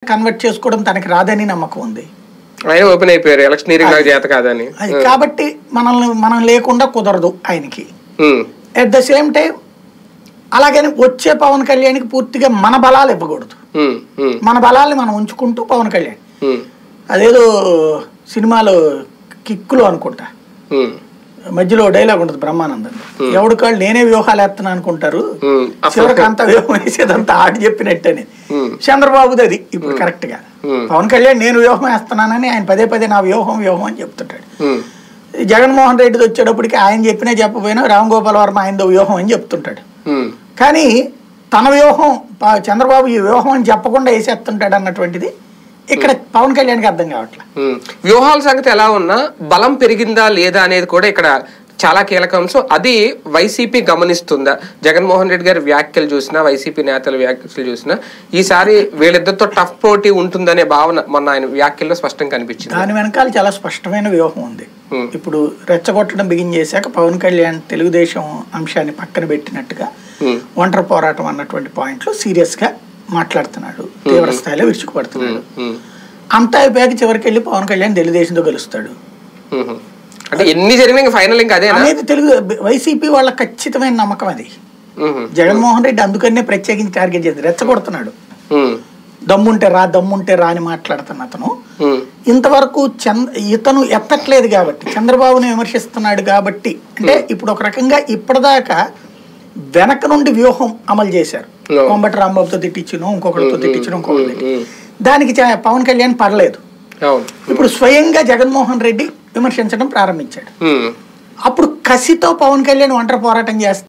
Convert చేసుకోవడం తనకి రాదని నమ్మకం ఉంది ఆయన ఓపెన్ అయిపోయారు ఎలక్షనీరింగ్ నాకు చేత కాదని అది కాబట్టి మనల్ని మనం లేకుండా కుదరదు ఆయనకి um, at the same time అలాగని వచ్చే పవన్ కళ్యాణ్కి పూర్తిగా మన బలాలు ఇవ్వకూడదు ఉమ్, ఉమ్, మన బలాల్ని మనం ఉంచుకుంటూ పవన్ కళ్యాణ్ ఉమ్, అదేదో సినిమాలో కిక్కులు అనుకుంటా ఉమ్, మధ్యలో డైలాగ్ ఉంటుంది బ్రహ్మానందం ఎవడు కాళ్ళు నేనే వ్యూహాలు వేస్తున్నా అనుకుంటారు ఉమ్, అసలు చివరికి అంత వ్యూహం వేసేదంతా ఆడి చెప్పినట్టని ఉమ్, చంద్రబాబుది అది ఇప్పుడు కరెక్ట్ గా Hmm. పవన్ కళ్యాణ్ నేను వ్యూహం వేస్తున్నానని ఆయన పదే పదే నా వ్యూహం వ్యూహం అని చెప్తుంటాడు ఉమ్, జగన్మోహన్ రెడ్డిది వచ్చేటప్పటికి ఆయన చెప్పినా చెప్పపోయినా రామ్ గోపాల్ వర్మ ఆయనదో వ్యూహం అని చెప్తుంటాడు ఉమ్, కానీ తన వ్యూహం ప- చంద్రబాబు ఈ వ్యూహం అని చెప్పకుండా వేసేస్తుంటాడు అన్నటువంటిది ఇక్కడ పవన్ కళ్యాణ్కి అర్థం కావట్లేదు ఉమ్. వ్యూహాల సంగతి ఎలా ఉన్నా బలం పెరిగిందా లేదా అనేది కూడా ఇక్కడ చాలా కీలకం సో అది వైసీపీ గమనిస్తుందా జగన్మోహన్ రెడ్డి గారి వ్యాఖ్యలు చూసినా వైసీపీ నేతల వ్యాఖ్యలు చూసినా ఈసారి వీళ్ళిద్దరితో టఫ్ పోటీ ఉంటుందనే భావన మొన్న ఆయన వ్యాఖ్యల్లో స్పష్టంగా కనిపించింది దాని వెనకాల చాలా స్పష్టమైన వ్యూహం ఉంది Hmm. ఇప్పుడు రెచ్చగొట్టడం బిగిన్ చేశాక పవన్ కళ్యాణ్ తెలుగుదేశం అంశాన్ని పక్కన పెట్టినట్టుగా Hmm. ఒంటరి పోరాటం అన్నటువంటి పాయింట్లో సీరియస్ గా మాట్లాడుతున్నాడు తీవ్ర స్థాయిలో విరుచుకుపడుతున్నాడు ఉమ్, అంతా అయిపోయాక చివరికి వెళ్ళి పవన్ కళ్యాణ్ తెలుగుదేశంతో కలుస్తాడు ఉమ్. అంటే ఎన్ని జరిగినా ఇంకా ఫైనల్ ఇంకా అదేనా అనేది తెలుగు వైసీపీ వాళ్ళ ఖచ్చితమైన నమ్మకం అది ఉమ్, జగన్మోహన్ రెడ్డి అందుకనే ప్రత్యేకించి టార్గెట్ చేసి రెచ్చగొడుతున్నాడు ఉమ్, దమ్ముంటే రా దమ్ముంటే రా అని మాట్లాడుతున్న అతను ఉమ్, ఇంతవరకు చంద్ర ఇతను ఎత్తట్లేదు కాబట్టి చంద్రబాబుని విమర్శిస్తున్నాడు కాబట్టి అంటే ఇప్పుడు ఒక రకంగా ఇప్పటిదాకా వెనక నుండి వ్యూహం అమలు చేశారు No. కోంబటి రాంబాబుతో తిట్టించను ఇంకొకరితో తిట్టించను ఇంకొకరితో ఉమ్, ఉమ్. దానికి చ- పవన్ కళ్యాణ్ పర్లేదు అవును ఇప్పుడు స్వయంగా జగన్మోహన్ రెడ్డి విమర్శించడం ప్రారంభించాడు ఉమ్, అప్పుడు కసితో పవన్ కళ్యాణ్ ఒంటరి పోరాటం చేస్తే